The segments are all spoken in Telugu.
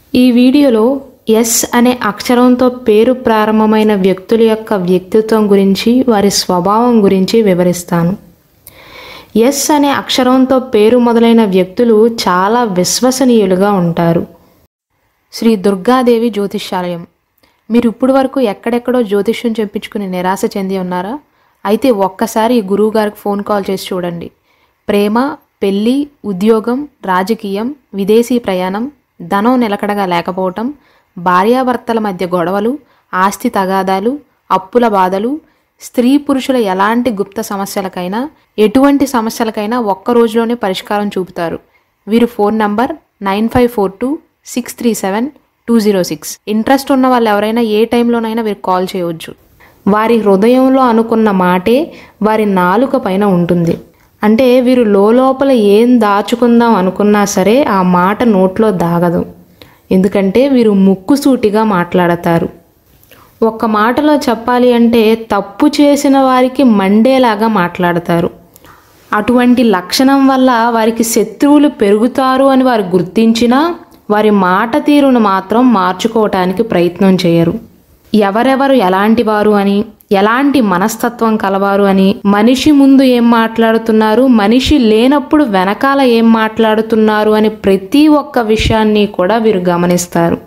ఈ వీడియోలో ఎస్ అనే అక్షరంతో పేరు ప్రారంభమైన వ్యక్తుల యొక్క వ్యక్తిత్వం గురించి వారి స్వభావం గురించి వివరిస్తాను ఎస్ అనే అక్షరంతో పేరు మొదలైన వ్యక్తులు చాలా విశ్వసనీయులుగా ఉంటారు శ్రీ దుర్గాదేవి జ్యోతిష్యాలయం మీరు ఇప్పుడు వరకు ఎక్కడెక్కడో జ్యోతిష్యం చెప్పించుకుని నిరాశ చెంది ఉన్నారా అయితే ఒక్కసారి ఈ గురువు గారికి ఫోన్ కాల్ చేసి చూడండి ప్రేమ పెళ్ళి ఉద్యోగం రాజకీయం విదేశీ ప్రయాణం ధనం నిలకడగా లేకపోవటం భార్యాభర్తల మధ్య గొడవలు ఆస్తి తగాదాలు అప్పుల బాధలు స్త్రీ పురుషుల ఎలాంటి గుప్త సమస్యలకైనా ఎటువంటి సమస్యలకైనా ఒక్క రోజులోనే పరిష్కారం చూపుతారు వీరు phone number nine five four two six three seven two zero six interest ఉన్న వాళ్ళు ఎవరైనా ఏ టైంలోనైనా వీరు కాల్ చేయవచ్చు వారి హృదయంలో అనుకున్న మాటే వారి నాలుక పైన ఉంటుంది అంటే వీరు లోపల ఏం దాచుకుందాం అనుకున్నా సరే ఆ మాట నోట్లో దాగదు ఎందుకంటే వీరు ముక్కుసూటిగా మాట్లాడతారు ఒక్క మాటలో చెప్పాలి అంటే తప్పు చేసిన వారికి మండేలాగా మాట్లాడతారు అటువంటి లక్షణం వల్ల వారికి శత్రువులు పెరుగుతారు అని వారు గుర్తించినా వారి మాట తీరును మాత్రం మార్చుకోవటానికి ప్రయత్నం చేయరు ఎవరెవరు ఎలాంటి వారు అని ఎలాంటి మనస్తత్వం కలవారు అని మనిషి ముందు ఏం మాట్లాడుతున్నారు మనిషి లేనప్పుడు వెనకాల ఏం మాట్లాడుతున్నారు అని ప్రతి ఒక్క విషయాన్ని కూడా వీరు గమనిస్తారు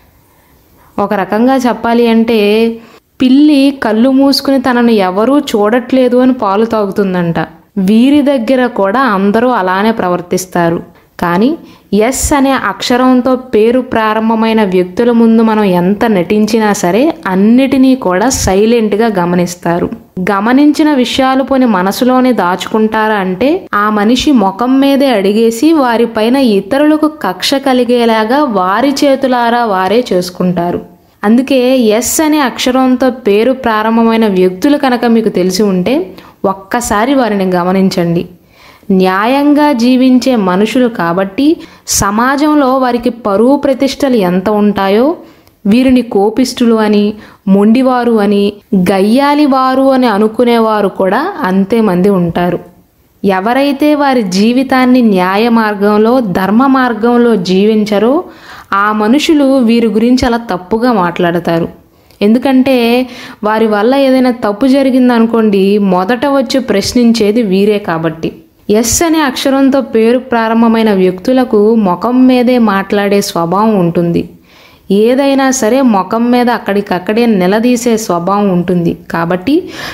ఒక రకంగా చెప్పాలి అంటే పిల్లి కళ్ళు మూసుకుని తనను ఎవరూ చూడట్లేదు అని పాలు తాగుతుందంట వీరి దగ్గర కూడా అందరూ అలానే ప్రవర్తిస్తారు కానీ ఎస్ అనే అక్షరంతో పేరు ప్రారంభమైన వ్యక్తుల ముందు మనం ఎంత నటించినా సరే అన్నిటినీ కూడా సైలెంట్గా గమనిస్తారు గమనించిన విషయాలు పోని మనసులోనే దాచుకుంటారా అంటే ఆ మనిషి ముఖం మీదే అడిగేసి వారిపైన ఇతరులకు కక్ష కలిగేలాగా వారి చేతులారా వారే చేసుకుంటారు అందుకే ఎస్ అనే అక్షరంతో పేరు ప్రారంభమైన వ్యక్తులు కనుక మీకు తెలిసి ఉంటే ఒక్కసారి వారిని గమనించండి న్యాయంగా జీవించే మనుషులు కాబట్టి సమాజంలో వారికి పరువు ప్రతిష్టలు ఎంత ఉంటాయో వీరిని కోపిష్టులు అని మొండివారు అని గయ్యాలివారు అని అనుకునేవారు కూడా అంతే మంది ఉంటారు ఎవరైతే వారి జీవితాన్ని న్యాయ మార్గంలో ధర్మ మార్గంలో జీవించరో ఆ మనుషులు వీరి గురించి అలా తప్పుగా మాట్లాడతారు ఎందుకంటే వారి వల్ల ఏదైనా తప్పు జరిగిందనుకోండి మొదట వచ్చి ప్రశ్నించేది వీరే కాబట్టి ఎస్ అనే అక్షరంతో పేరు ప్రారంభమైన వ్యక్తులకు ముఖం మీదే మాట్లాడే స్వభావం ఉంటుంది ఏదైనా సరే ముఖం మీద అక్కడికక్కడే నిలదీసే స్వభావం ఉంటుంది కాబట్టి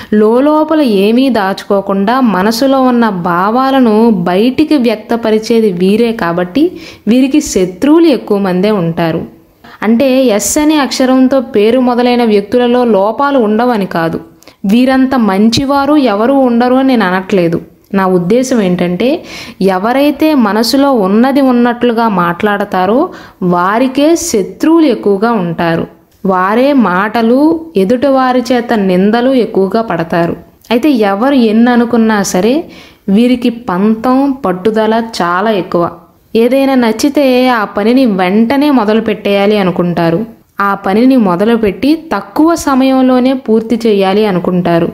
లోపల ఏమీ దాచుకోకుండా మనసులో ఉన్న భావాలను బయటికి వ్యక్తపరిచేది వీరే కాబట్టి వీరికి శత్రువులు ఎక్కువ మందే ఉంటారు అంటే ఎస్ అనే అక్షరంతో పేరు మొదలైన వ్యక్తులలో లోపాలు ఉండవని కాదు వీరంత మంచివారు ఎవరు ఉండరు అని నేను అనట్లేదు నా ఉద్దేశం ఏంటంటే ఎవరైతే మనసులో ఉన్నది ఉన్నట్లుగా మాట్లాడతారో వారికే శత్రువులు ఎక్కువగా ఉంటారు వారే మాటలు ఎదుటి వారి చేత నిందలు ఎక్కువగా పడతారు అయితే ఎవరు ఎన్ని అనుకున్నా సరే వీరికి పంతం పట్టుదల చాలా ఎక్కువ ఏదైనా నచ్చితే ఆ పనిని వెంటనే మొదలు పెట్టేయాలి అనుకుంటారు ఆ పనిని మొదలుపెట్టి తక్కువ సమయంలోనే పూర్తి చేయాలి అనుకుంటారు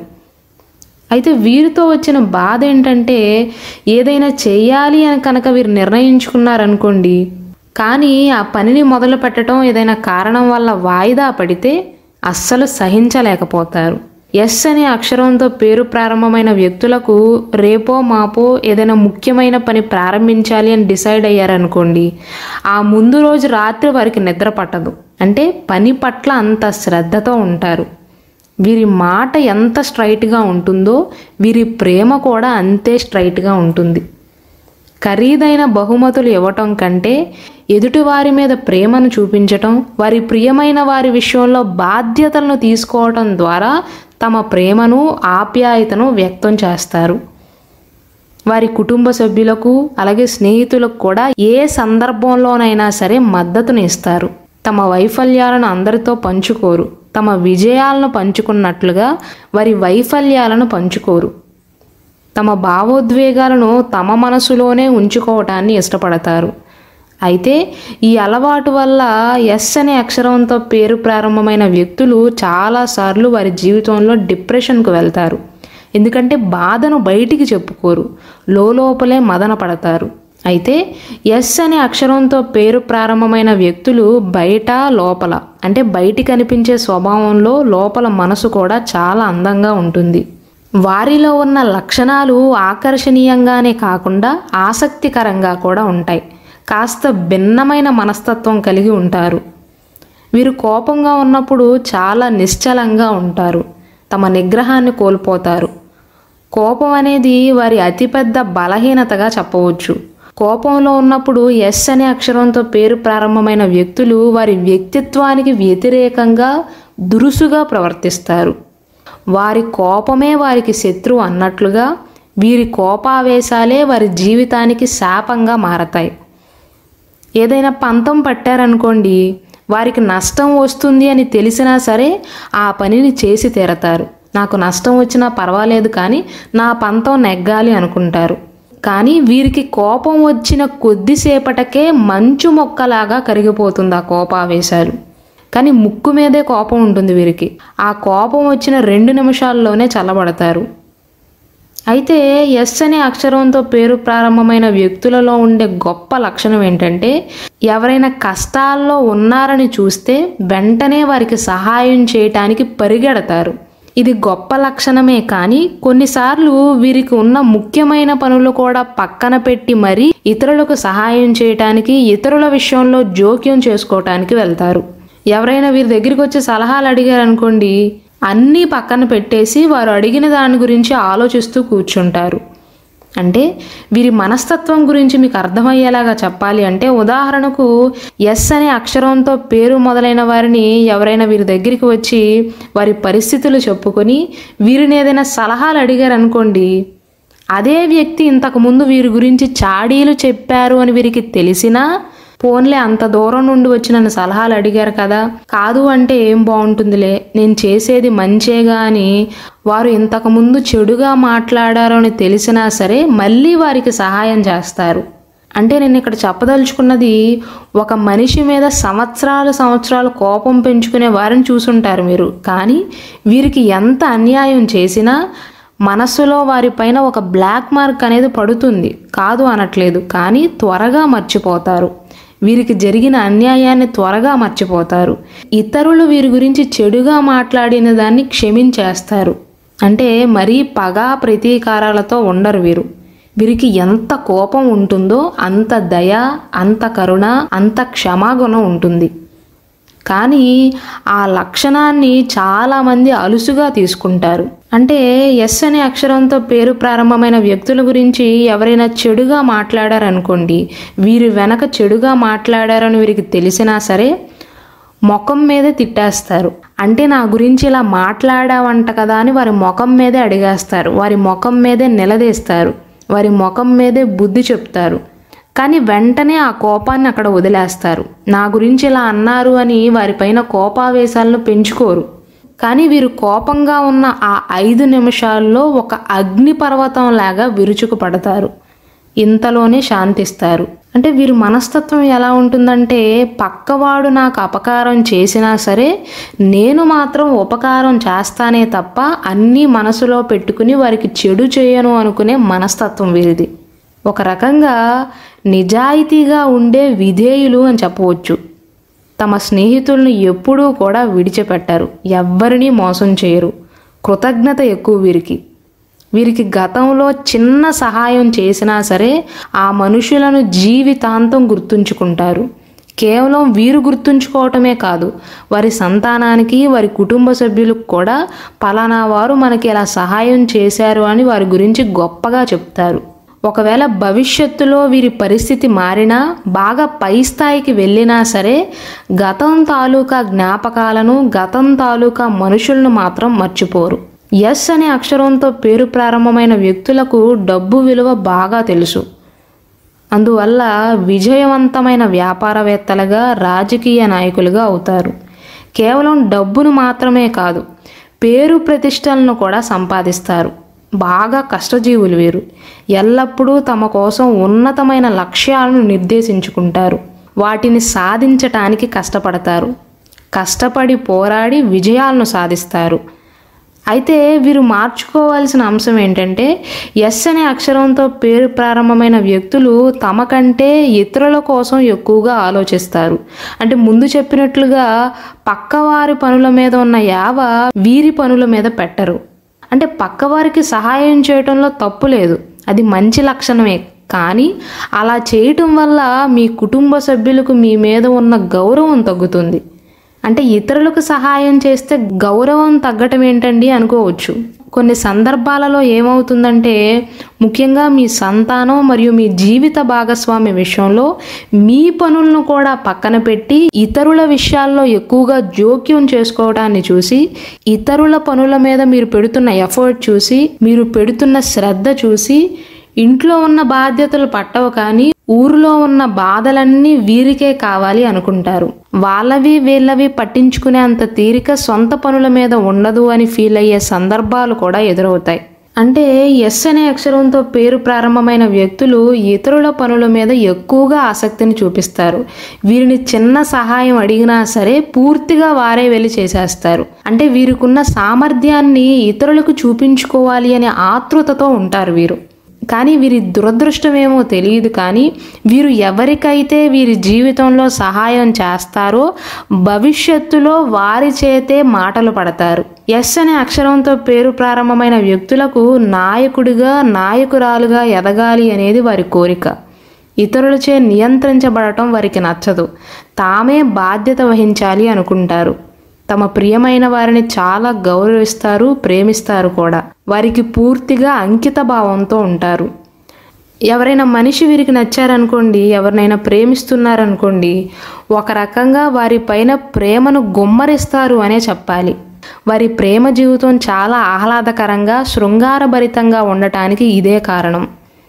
అయితే వీరితో వచ్చిన బాధ ఏంటంటే ఏదైనా చేయాలి అని కనుక వీరు నిర్ణయించుకున్నారనుకోండి కానీ ఆ పనిని మొదలు పెట్టడం ఏదైనా కారణం వల్ల వాయిదా పడితే అస్సలు సహించలేకపోతారు ఎస్ అనే అక్షరంతో పేరు ప్రారంభమైన వ్యక్తులకు రేపో మాపో ఏదైనా ముఖ్యమైన పని ప్రారంభించాలి అని డిసైడ్ అయ్యారనుకోండి ఆ ముందు రోజు రాత్రి వారికి నిద్ర పట్టదు అంటే పని పట్ల అంత శ్రద్ధతో ఉంటారు వీరి మాట ఎంత స్ట్రైట్గా ఉంటుందో వీరి ప్రేమ కూడా అంతే స్ట్రైట్గా ఉంటుంది ఖరీదైన బహుమతులు ఇవ్వటం కంటే ఎదుటివారి మీద ప్రేమను చూపించటం వారి ప్రియమైన వారి విషయంలో బాధ్యతలను తీసుకోవటం ద్వారా తమ ప్రేమను ఆప్యాయతను వ్యక్తం చేస్తారు వారి కుటుంబ సభ్యులకు అలాగే స్నేహితులకు కూడా ఏ సందర్భంలోనైనా సరే మద్దతుని ఇస్తారు తమ వైఫల్యాలను అందరితో పంచుకోరు తమ విజయాలను పంచుకున్నట్లుగా వారి వైఫల్యాలను పంచుకోరు తమ భావోద్వేగాలను తమ మనసులోనే ఉంచుకోవటాన్ని ఇష్టపడతారు అయితే ఈ అలవాటు వల్ల ఎస్ అనే అక్షరంతో పేరు ప్రారంభమైన వ్యక్తులు చాలాసార్లు వారి జీవితంలో డిప్రెషన్కు వెళ్తారు ఎందుకంటే బాధను బయటికి చెప్పుకోరు లోపలే మదన పడతారు అయితే ఎస్ అనే అక్షరంతో పేరు ప్రారంభమైన వ్యక్తులు బయట లోపల అంటే బయటి కనిపించే స్వభావంలో లోపల మనసు కూడా చాలా అందంగా ఉంటుంది వారిలో ఉన్న లక్షణాలు ఆకర్షణీయంగానే కాకుండా ఆసక్తికరంగా కూడా ఉంటాయి కాస్త భిన్నమైన మనస్తత్వం కలిగి ఉంటారు వీరు కోపంగా ఉన్నప్పుడు చాలా నిశ్చలంగా ఉంటారు తమ నిగ్రహాన్ని కోల్పోతారు కోపం అనేది వారి అతిపెద్ద బలహీనతగా చెప్పవచ్చు కోపంలో ఉన్నప్పుడు ఎస్ అనే అక్షరంతో పేరు ప్రారంభమైన వ్యక్తులు వారి వ్యక్తిత్వానికి వ్యతిరేకంగా దురుసుగా ప్రవర్తిస్తారు వారి కోపమే వారికి శత్రువు అన్నట్లుగా వీరి కోపావేశాలే వారి జీవితానికి శాపంగా మారతాయి ఏదైనా పంతం పట్టారనుకోండి వారికి నష్టం వస్తుంది అని తెలిసినా సరే ఆ పనిని చేసి తీరతారు నాకు నష్టం వచ్చినా పర్వాలేదు కానీ నా పంతం నెగ్గాలి అనుకుంటారు కానీ వీరికి కోపం వచ్చిన కొద్దిసేపటకే మంచు మొక్కలాగా కరిగిపోతుంది ఆ కోపావేశాలు కానీ ముక్కు మీదే కోపం ఉంటుంది వీరికి ఆ కోపం వచ్చిన రెండు నిమిషాల్లోనే చల్లబడతారు అయితే ఎస్ అనే అక్షరంతో పేరు ప్రారంభమైన వ్యక్తులలో ఉండే గొప్ప లక్షణం ఏంటంటే ఎవరైనా కష్టాల్లో ఉన్నారని చూస్తే వెంటనే వారికి సహాయం చేయటానికి పరిగెడతారు ఇది గొప్ప లక్షణమే కానీ కొన్నిసార్లు వీరికి ఉన్న ముఖ్యమైన పనులు కూడా పక్కన పెట్టి మరీ ఇతరులకు సహాయం చేయటానికి ఇతరుల విషయంలో జోక్యం చేసుకోవటానికి వెళ్తారు ఎవరైనా వీరి దగ్గరికి వచ్చి సలహాలు అడిగారు అనుకోండి అన్నీ పక్కన పెట్టేసి వారు అడిగిన దాని గురించి ఆలోచిస్తూ కూర్చుంటారు అంటే వీరి మనస్తత్వం గురించి మీకు అర్థమయ్యేలాగా చెప్పాలి అంటే ఉదాహరణకు ఎస్ అనే అక్షరంతో పేరు మొదలైన వారిని ఎవరైనా వీరి దగ్గరికి వచ్చి వారి పరిస్థితులు చెప్పుకొని వీరిని ఏదైనా సలహాలు అడిగారు అనుకోండి అదే వ్యక్తి ఇంతకుముందు వీరి గురించి చాడీలు చెప్పారు అని వీరికి తెలిసినా పోన్లే అంత దూరం నుండి వచ్చి నన్ను సలహాలు అడిగారు కదా కాదు అంటే ఏం బాగుంటుందిలే నేను చేసేది మంచేగా అని వారు ఇంతకుముందు చెడుగా మాట్లాడారు అని తెలిసినా సరే మళ్ళీ వారికి సహాయం చేస్తారు అంటే నేను ఇక్కడ చెప్పదలుచుకున్నది ఒక మనిషి మీద సంవత్సరాలు సంవత్సరాలు కోపం పెంచుకునే వారిని చూసుంటారు మీరు కానీ వీరికి ఎంత అన్యాయం చేసినా మనస్సులో వారిపైన ఒక బ్లాక్ మార్క్ అనేది పడుతుంది కాదు అనట్లేదు కానీ త్వరగా మర్చిపోతారు వీరికి జరిగిన అన్యాయాన్ని త్వరగా మర్చిపోతారు ఇతరులు వీరి గురించి చెడుగా మాట్లాడిన దాన్ని క్షమించేస్తారు అంటే మరీ పగ ప్రతీకారాలతో ఉండరు వీరు వీరికి ఎంత కోపం ఉంటుందో అంత దయ అంత కరుణ అంత క్షమాగుణం ఉంటుంది కానీ ఆ లక్షణాన్ని చాలామంది అలుసుగా తీసుకుంటారు అంటే ఎస్ అనే అక్షరంతో పేరు ప్రారంభమైన వ్యక్తుల గురించి ఎవరైనా చెడుగా మాట్లాడారనుకోండి వీరి వెనక చెడుగా మాట్లాడారని వీరికి తెలిసినా సరే ముఖం మీదే తిట్టేస్తారు అంటే నా గురించి ఇలా మాట్లాడావంట కదా అని వారి ముఖం మీదే అడిగేస్తారు వారి ముఖం మీదే నిలదీస్తారు వారి ముఖం మీదే బుద్ధి చెప్తారు కానీ వెంటనే ఆ కోపాన్ని అక్కడ వదిలేస్తారు నా గురించి ఇలా అన్నారు అని వారిపైన కోపావేశాలను పెంచుకోరు కానీ వీరు కోపంగా ఉన్న ఆ ఐదు నిమిషాల్లో ఒక అగ్నిపర్వతం లాగా విరుచుకు పడతారు ఇంతలోనే శాంతిస్తారు అంటే వీరి మనస్తత్వం ఎలా ఉంటుందంటే పక్కవాడు నాకు అపకారం చేసినా సరే నేను మాత్రం ఉపకారం చేస్తానే తప్ప అన్నీ మనసులో పెట్టుకుని వారికి చెడు చేయను అనుకునే మనస్తత్వం వీరిది ఒక రకంగా నిజాయితీగా ఉండే విధేయులు అని చెప్పవచ్చు తమ స్నేహితులను ఎప్పుడూ కూడా విడిచిపెట్టారు ఎవ్వరినీ మోసం చేయరు కృతజ్ఞత ఎక్కువ వీరికి వీరికి గతంలో చిన్న సహాయం చేసినా సరే ఆ మనుషులను జీవితాంతం గుర్తుంచుకుంటారు కేవలం వీరు గుర్తుంచుకోవటమే కాదు వారి సంతానానికి వారి కుటుంబ సభ్యులకు కూడా పలానా వారు మనకి ఇలా సహాయం చేశారు అని వారి గురించి గొప్పగా చెప్తారు ఒకవేళ భవిష్యత్తులో వీరి పరిస్థితి మారినా బాగా పై స్థాయికి వెళ్ళినా సరే గతం తాలూకా జ్ఞాపకాలను గతం తాలూకా మనుషులను మాత్రం మర్చిపోరు ఎస్ అనే అక్షరంతో పేరు ప్రారంభమైన వ్యక్తులకు డబ్బు విలువ బాగా తెలుసు అందువల్ల విజయవంతమైన వ్యాపారవేత్తలుగా రాజకీయ నాయకులుగా అవుతారు కేవలం డబ్బును మాత్రమే కాదు పేరు ప్రతిష్టలను కూడా సంపాదిస్తారు బాగా కష్టజీవులు వీరు ఎల్లప్పుడూ తమ కోసం ఉన్నతమైన లక్ష్యాలను నిర్దేశించుకుంటారు వాటిని సాధించటానికి కష్టపడతారు కష్టపడి పోరాడి విజయాలను సాధిస్తారు అయితే వీరు మార్చుకోవాల్సిన అంశం ఏంటంటే ఎస్ అనే అక్షరంతో పేరు ప్రారంభమైన వ్యక్తులు తమ కంటే ఇతరుల కోసం ఎక్కువగా ఆలోచిస్తారు అంటే ముందు చెప్పినట్లుగా పక్కవారి పనుల మీద ఉన్న యావ వీరి పనుల మీద పెట్టరు అంటే పక్కవారికి సహాయం చేయటంలో తప్పు లేదు అది మంచి లక్షణమే కానీ అలా చేయటం వల్ల మీ కుటుంబ సభ్యులకు మీ మీద ఉన్న గౌరవం తగ్గుతుంది అంటే ఇతరులకు సహాయం చేస్తే గౌరవం తగ్గటం ఏంటండి అనుకోవచ్చు కొన్ని సందర్భాలలో ఏమవుతుందంటే ముఖ్యంగా మీ సంతానం మరియు మీ జీవిత భాగస్వామి విషయంలో మీ పనులను కూడా పక్కన పెట్టి ఇతరుల విషయాల్లో ఎక్కువగా జోక్యం చేసుకోవడాన్ని చూసి ఇతరుల పనుల మీద మీరు పెడుతున్న ఎఫర్ట్ చూసి మీరు పెడుతున్న శ్రద్ధ చూసి ఇంట్లో ఉన్న బాధ్యతలు పట్టవు కానీ ఊరిలో ఉన్న బాధలన్నీ వీరికే కావాలి అనుకుంటారు వాళ్ళవి వీళ్ళవి పట్టించుకునే అంత తీరిక సొంత పనుల మీద ఉండదు అని ఫీల్ అయ్యే సందర్భాలు కూడా ఎదురవుతాయి అంటే ఎస్ అనే అక్షరంతో పేరు ప్రారంభమైన వ్యక్తులు ఇతరుల పనుల మీద ఎక్కువగా ఆసక్తిని చూపిస్తారు వీరిని చిన్న సహాయం అడిగినా సరే పూర్తిగా వారే వెళ్ళి చేసేస్తారు అంటే వీరికున్న సామర్థ్యాన్ని ఇతరులకు చూపించుకోవాలి అనే ఆతృతతో ఉంటారు వీరు కానీ వీరి దురదృష్టమేమో తెలియదు కానీ వీరు ఎవరికైతే వీరి జీవితంలో సహాయం చేస్తారో భవిష్యత్తులో వారి చేతే మాటలు పడతారు ఎస్ అనే అక్షరంతో పేరు ప్రారంభమైన వ్యక్తులకు నాయకుడిగా నాయకురాలుగా ఎదగాలి అనేది వారి కోరిక ఇతరులచే నియంత్రించబడటం వారికి నచ్చదు తామే బాధ్యత వహించాలి అనుకుంటారు తమ ప్రియమైన వారిని చాలా గౌరవిస్తారు ప్రేమిస్తారు కూడా వారికి పూర్తిగా అంకిత భావంతో ఉంటారు ఎవరైనా మనిషి వీరికి నచ్చారనుకోండి ఎవరినైనా ప్రేమిస్తున్నారనుకోండి ఒక రకంగా వారి పైన ప్రేమను గుమ్మరిస్తారు అనే చెప్పాలి వారి ప్రేమ జీవితం చాలా ఆహ్లాదకరంగా శృంగారభరితంగా ఉండటానికి ఇదే కారణం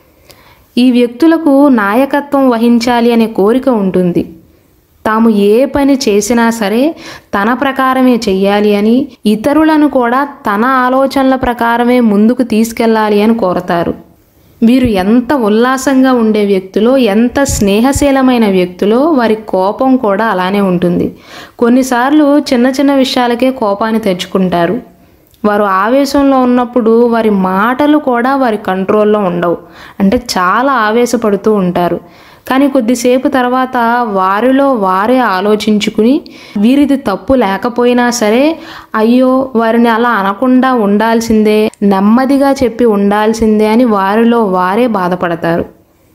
ఈ వ్యక్తులకు నాయకత్వం వహించాలి అనే కోరిక ఉంటుంది తాము ఏ పని చేసినా సరే తన ప్రకారమే చెయ్యాలి అని ఇతరులను కూడా తన ఆలోచనల ప్రకారమే ముందుకు తీసుకెళ్ళాలి అని కోరతారు వీరు ఎంత ఉల్లాసంగా ఉండే వ్యక్తులో ఎంత స్నేహశీలమైన వ్యక్తులో వారి కోపం కూడా అలానే ఉంటుంది కొన్నిసార్లు చిన్న చిన్న విషయాలకే కోపాన్ని తెచ్చుకుంటారు వారు ఆవేశంలో ఉన్నప్పుడు వారి మాటలు కూడా వారి కంట్రోల్లో ఉండవు అంటే చాలా ఆవేశపడుతూ ఉంటారు కానీ కొద్దిసేపు తర్వాత వారిలో వారే ఆలోచించుకుని వీరిది తప్పు లేకపోయినా సరే అయ్యో వారిని అలా అనకుండా ఉండాల్సిందే నెమ్మదిగా చెప్పి ఉండాల్సిందే అని వారిలో వారే బాధపడతారు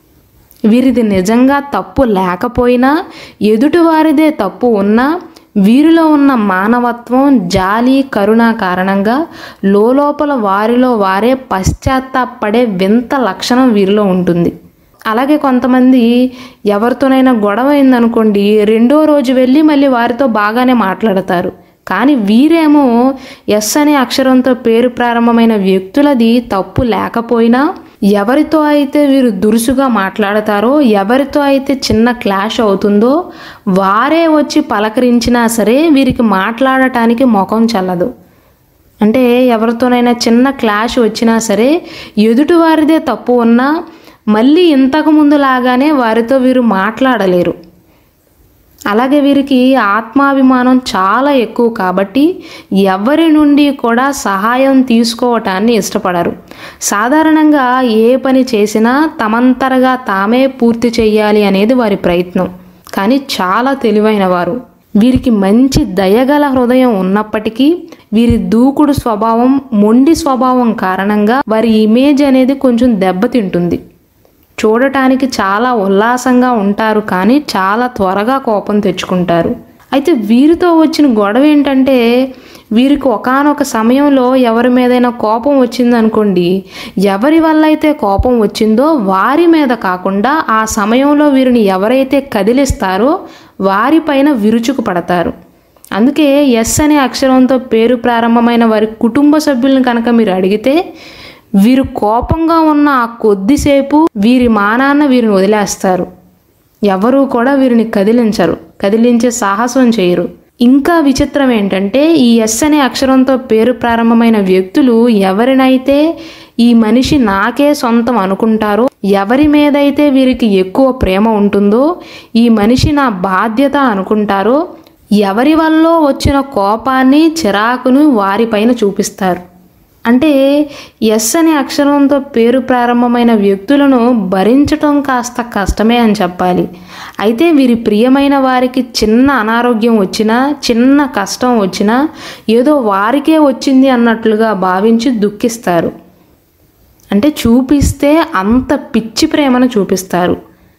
వీరిది నిజంగా తప్పు లేకపోయినా ఎదుటివారిదే తప్పు ఉన్నా వీరిలో ఉన్న మానవత్వం జాలి కరుణ కారణంగా లోపల వారిలో వారే పశ్చాత్తాపడే వింత లక్షణం వీరిలో ఉంటుంది అలాగే కొంతమంది ఎవరితోనైనా గొడవ అయిందనుకోండి రెండో రోజు వెళ్ళి మళ్ళీ వారితో బాగానే మాట్లాడతారు కానీ వీరేమో ఎస్ అనే అక్షరంతో పేరు ప్రారంభమైన వ్యక్తులది తప్పు లేకపోయినా ఎవరితో అయితే వీరు దురుసుగా మాట్లాడతారో ఎవరితో అయితే చిన్న క్లాష్ అవుతుందో వారే వచ్చి పలకరించినా సరే వీరికి మాట్లాడటానికి ముఖం చల్లదు అంటే ఎవరితోనైనా చిన్న క్లాష్ వచ్చినా సరే ఎదుటివారిదే తప్పు ఉన్నా మళ్ళీ ఇంతకు ముందు లాగానే వారితో వీరు మాట్లాడలేరు అలాగే వీరికి ఆత్మాభిమానం చాలా ఎక్కువ కాబట్టి ఎవరి నుండి కూడా సహాయం తీసుకోవటాన్ని ఇష్టపడరు సాధారణంగా ఏ పని చేసినా తమంతరగా తామే పూర్తి చేయాలి అనేది వారి ప్రయత్నం కానీ చాలా తెలివైన వారు వీరికి మంచి దయగల హృదయం ఉన్నప్పటికీ వీరి దూకుడు స్వభావం మొండి స్వభావం కారణంగా వారి ఇమేజ్ అనేది కొంచెం దెబ్బతింటుంది చూడటానికి చాలా ఉల్లాసంగా ఉంటారు కానీ చాలా త్వరగా కోపం తెచ్చుకుంటారు అయితే వీరితో వచ్చిన గొడవ ఏంటంటే వీరికి ఒకానొక సమయంలో ఎవరి మీదైనా కోపం వచ్చిందనుకోండి ఎవరి వల్ల అయితే కోపం వచ్చిందో వారి మీద కాకుండా ఆ సమయంలో వీరిని ఎవరైతే కదిలిస్తారో వారిపైన విరుచుకు పడతారు అందుకే ఎస్ అనే అక్షరంతో పేరు ప్రారంభమైన వారి కుటుంబ సభ్యులను కనుక మీరు అడిగితే వీరు కోపంగా ఉన్న ఆ కొద్దిసేపు వీరి మానాన్న వీరిని వదిలేస్తారు ఎవరూ కూడా వీరిని కదిలించరు కదిలించే సాహసం చేయరు ఇంకా విచిత్రం ఏంటంటే ఈ ఎస్ అనే అక్షరంతో పేరు ప్రారంభమైన వ్యక్తులు ఎవరినైతే ఈ మనిషి నాకే సొంతం అనుకుంటారో ఎవరి మీదైతే వీరికి ఎక్కువ ప్రేమ ఉంటుందో ఈ మనిషి నా బాధ్యత అనుకుంటారో ఎవరి వల్ల వచ్చిన కోపాన్ని చిరాకును వారిపైన చూపిస్తారు అంటే ఎస్ అనే అక్షరంతో పేరు ప్రారంభమైన వ్యక్తులను భరించటం కాస్త కష్టమే అని చెప్పాలి అయితే వీరి ప్రియమైన వారికి చిన్న అనారోగ్యం వచ్చినా చిన్న కష్టం వచ్చినా ఏదో వారికే వచ్చింది అన్నట్లుగా భావించి దుఃఖిస్తారు అంటే చూపిస్తే అంత పిచ్చి ప్రేమను చూపిస్తారు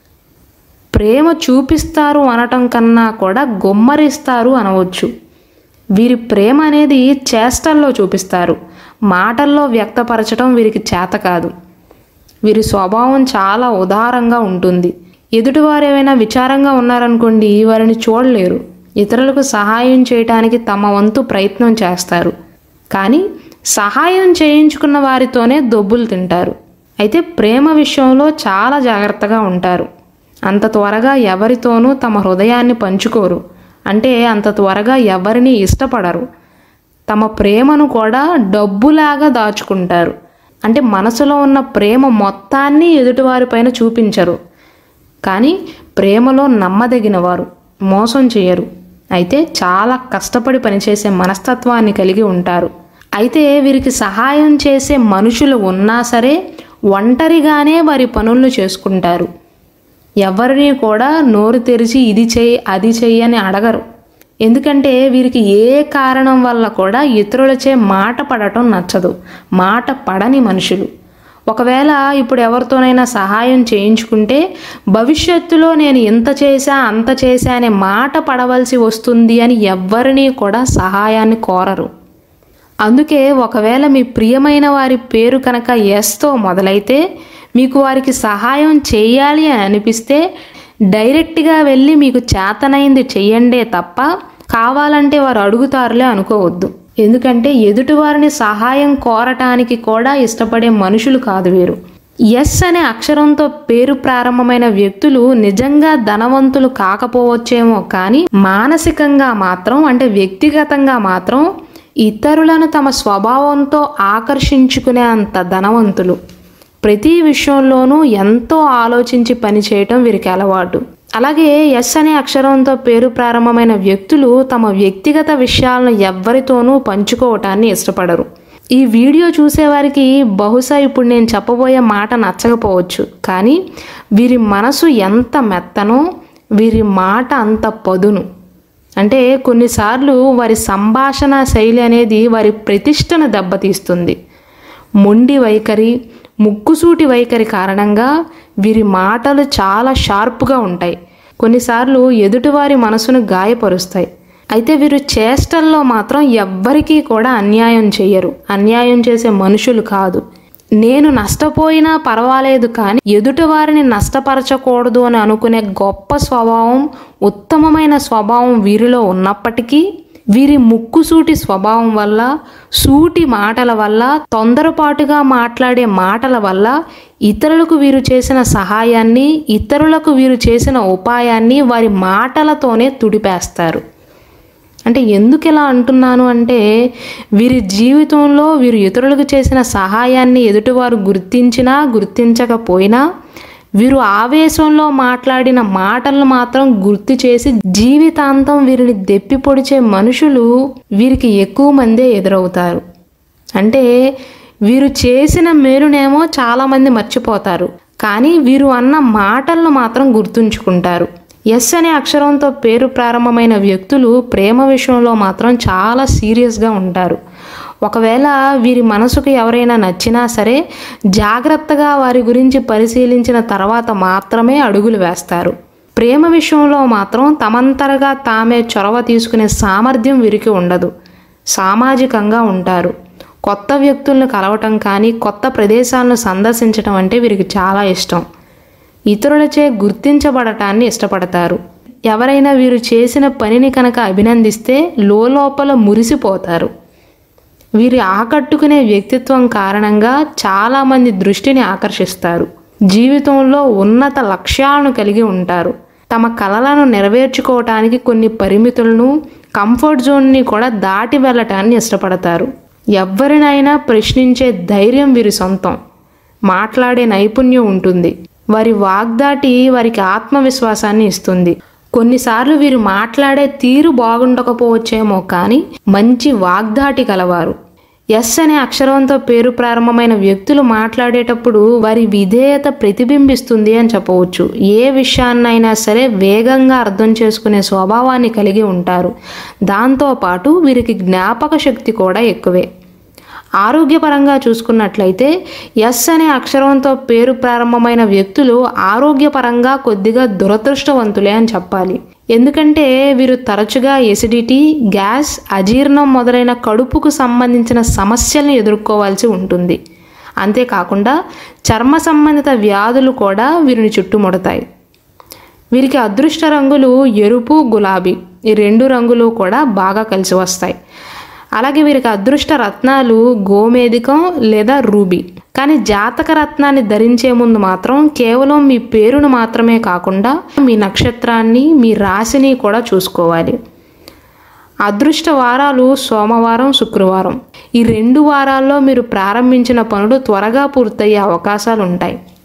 ప్రేమ చూపిస్తారు అనటం కన్నా కూడా గుమ్మరిస్తారు అనవచ్చు వీరి ప్రేమ అనేది చేష్టల్లో చూపిస్తారు మాటల్లో వ్యక్తపరచడం వీరికి చేత కాదు వీరి స్వభావం చాలా ఉదారంగా ఉంటుంది ఎదుటివారు ఏమైనా విచారంగా ఉన్నారనుకోండి వారిని చూడలేరు ఇతరులకు సహాయం చేయటానికి తమ వంతు ప్రయత్నం చేస్తారు కానీ సహాయం చేయించుకున్న వారితోనే దొబ్బులు తింటారు అయితే ప్రేమ విషయంలో చాలా జాగ్రత్తగా ఉంటారు అంత త్వరగా ఎవరితోనూ తమ హృదయాన్ని పంచుకోరు అంటే అంత త్వరగా ఎవరిని ఇష్టపడరు తమ ప్రేమను కూడా డబ్బులాగా దాచుకుంటారు అంటే మనసులో ఉన్న ప్రేమ మొత్తాన్ని ఎదుటివారిపైన చూపించరు కానీ ప్రేమలో నమ్మదగిన వారు మోసం చేయరు అయితే చాలా కష్టపడి పనిచేసే మనస్తత్వాన్ని కలిగి ఉంటారు అయితే వీరికి సహాయం చేసే మనుషులు ఉన్నా సరే ఒంటరిగానే వారి పనులను చేసుకుంటారు ఎవరిని కూడా నోరు తెరిచి ఇది చెయ్యి అది చెయ్యి అని అడగరు ఎందుకంటే వీరికి ఏ కారణం వల్ల కూడా ఇతరులచే మాట పడటం నచ్చదు మాట పడని మనుషులు ఒకవేళ ఇప్పుడు ఎవరితోనైనా సహాయం చేయించుకుంటే భవిష్యత్తులో నేను ఇంత చేశా అంత చేశా అనే మాట పడవలసి వస్తుంది అని ఎవ్వరినీ కూడా సహాయాన్ని కోరరు అందుకే ఒకవేళ మీ ప్రియమైన వారి పేరు కనుక ఎస్తో మొదలైతే మీకు వారికి సహాయం చేయాలి అని అనిపిస్తే డైరెక్ట్గా వెళ్ళి మీకు చేతనైంది చెయ్యండే తప్ప కావాలంటే వారు అడుగుతారులే అనుకోవద్దు ఎందుకంటే ఎదుటివారిని సహాయం కోరటానికి కూడా ఇష్టపడే మనుషులు కాదు వీరు ఎస్ అనే అక్షరంతో పేరు ప్రారంభమైన వ్యక్తులు నిజంగా ధనవంతులు కాకపోవచ్చేమో కానీ మానసికంగా మాత్రం అంటే వ్యక్తిగతంగా మాత్రం ఇతరులను తమ స్వభావంతో ఆకర్షించుకునే అంత ధనవంతులు ప్రతి విషయంలోనూ ఎంతో ఆలోచించి పనిచేయటం వీరికి అలవాటు అలాగే ఎస్ అనే అక్షరంతో పేరు ప్రారంభమైన వ్యక్తులు తమ వ్యక్తిగత విషయాలను ఎవ్వరితోనూ పంచుకోవటాన్ని ఇష్టపడరు ఈ వీడియో చూసేవారికి బహుశా ఇప్పుడు నేను చెప్పబోయే మాట నచ్చకపోవచ్చు కానీ వీరి మనసు ఎంత మెత్తనో వీరి మాట అంత పదును అంటే కొన్నిసార్లు వారి సంభాషణ శైలి అనేది వారి ప్రతిష్టను దెబ్బతీస్తుంది మొండి వైఖరి ముక్కుసూటి వైఖరి కారణంగా వీరి మాటలు చాలా షార్ప్గా ఉంటాయి కొన్నిసార్లు ఎదుటివారి మనసును గాయపరుస్తాయి అయితే వీరు చేష్టల్లో మాత్రం ఎవ్వరికీ కూడా అన్యాయం చేయరు అన్యాయం చేసే మనుషులు కాదు నేను నష్టపోయినా పర్వాలేదు కానీ ఎదుటివారిని నష్టపరచకూడదు అని అనుకునే గొప్ప స్వభావం ఉత్తమమైన స్వభావం వీరిలో ఉన్నప్పటికీ వీరి ముక్కుసూటి స్వభావం వల్ల సూటి మాటల వల్ల తొందరపాటుగా మాట్లాడే మాటల వల్ల ఇతరులకు వీరు చేసిన సహాయాన్ని ఇతరులకు వీరు చేసిన ఉపాయాన్ని వారి మాటలతోనే తుడిపేస్తారు అంటే ఎందుకు ఇలా అంటున్నాను అంటే వీరి జీవితంలో వీరు ఇతరులకు చేసిన సహాయాన్ని ఎదుటివారు గుర్తించినా గుర్తించకపోయినా వీరు ఆవేశంలో మాట్లాడిన మాటలను మాత్రం గుర్తు చేసి జీవితాంతం వీరిని దెప్పి పొడిచే మనుషులు వీరికి ఎక్కువ మందే ఎదురవుతారు అంటే వీరు చేసిన మేలునేమో చాలామంది మర్చిపోతారు కానీ వీరు అన్న మాటలను మాత్రం గుర్తుంచుకుంటారు ఎస్ అనే అక్షరంతో పేరు ప్రారంభమైన వ్యక్తులు ప్రేమ విషయంలో మాత్రం చాలా సీరియస్గా ఉంటారు ఒకవేళ వీరి మనసుకు ఎవరైనా నచ్చినా సరే జాగ్రత్తగా వారి గురించి పరిశీలించిన తర్వాత మాత్రమే అడుగులు వేస్తారు ప్రేమ విషయంలో మాత్రం తమంతరగా తామే చొరవ తీసుకునే సామర్థ్యం వీరికి ఉండదు సామాజికంగా ఉంటారు కొత్త వ్యక్తులను కలవటం కానీ కొత్త ప్రదేశాలను సందర్శించటం అంటే వీరికి చాలా ఇష్టం ఇతరులచే గుర్తించబడటాన్ని ఇష్టపడతారు ఎవరైనా వీరు చేసిన పనిని కనుక అభినందిస్తే లోపల మురిసిపోతారు వీరి ఆకట్టుకునే వ్యక్తిత్వం కారణంగా చాలామంది దృష్టిని ఆకర్షిస్తారు జీవితంలో ఉన్నత లక్ష్యాలను కలిగి ఉంటారు తమ కలలను నెరవేర్చుకోవటానికి కొన్ని పరిమితులను కంఫర్ట్ జోన్ని కూడా దాటి వెళ్ళటాన్ని ఇష్టపడతారు ఎవరినైనా ప్రశ్నించే ధైర్యం వీరి సొంతం మాట్లాడే నైపుణ్యం ఉంటుంది వారి వాగ్దాటి వారికి ఆత్మవిశ్వాసాన్ని ఇస్తుంది కొన్నిసార్లు వీరు మాట్లాడే తీరు బాగుండకపోవచ్చేమో కానీ మంచి వాగ్దాటి కలవారు ఎస్ అనే అక్షరంతో పేరు ప్రారంభమైన వ్యక్తులు మాట్లాడేటప్పుడు వారి విధేయత ప్రతిబింబిస్తుంది అని చెప్పవచ్చు ఏ విషయాన్నైనా సరే వేగంగా అర్థం చేసుకునే స్వభావాన్ని కలిగి ఉంటారు దాంతోపాటు వీరికి జ్ఞాపక శక్తి కూడా ఎక్కువే ఆరోగ్యపరంగా చూసుకున్నట్లయితే ఎస్ అనే అక్షరంతో పేరు ప్రారంభమైన వ్యక్తులు ఆరోగ్యపరంగా కొద్దిగా దురదృష్టవంతులే అని చెప్పాలి ఎందుకంటే వీరు తరచుగా ఎసిడిటీ గ్యాస్ అజీర్ణం మొదలైన కడుపుకు సంబంధించిన సమస్యలను ఎదుర్కోవాల్సి ఉంటుంది అంతేకాకుండా చర్మ సంబంధిత వ్యాధులు కూడా వీరిని చుట్టుముడతాయి వీరికి అదృష్ట రంగులు ఎరుపు గులాబీ ఈ రెండు రంగులు కూడా బాగా కలిసి వస్తాయి అలాగే వీరికి అదృష్ట రత్నాలు గోమేధికం లేదా రూబీ కానీ జాతక రత్నాన్ని ధరించే ముందు మాత్రం కేవలం మీ పేరును మాత్రమే కాకుండా మీ నక్షత్రాన్ని మీ రాశిని కూడా చూసుకోవాలి అదృష్ట వారాలు సోమవారం శుక్రవారం ఈ రెండు వారాల్లో మీరు ప్రారంభించిన పనులు త్వరగా పూర్తయ్యే అవకాశాలు ఉంటాయి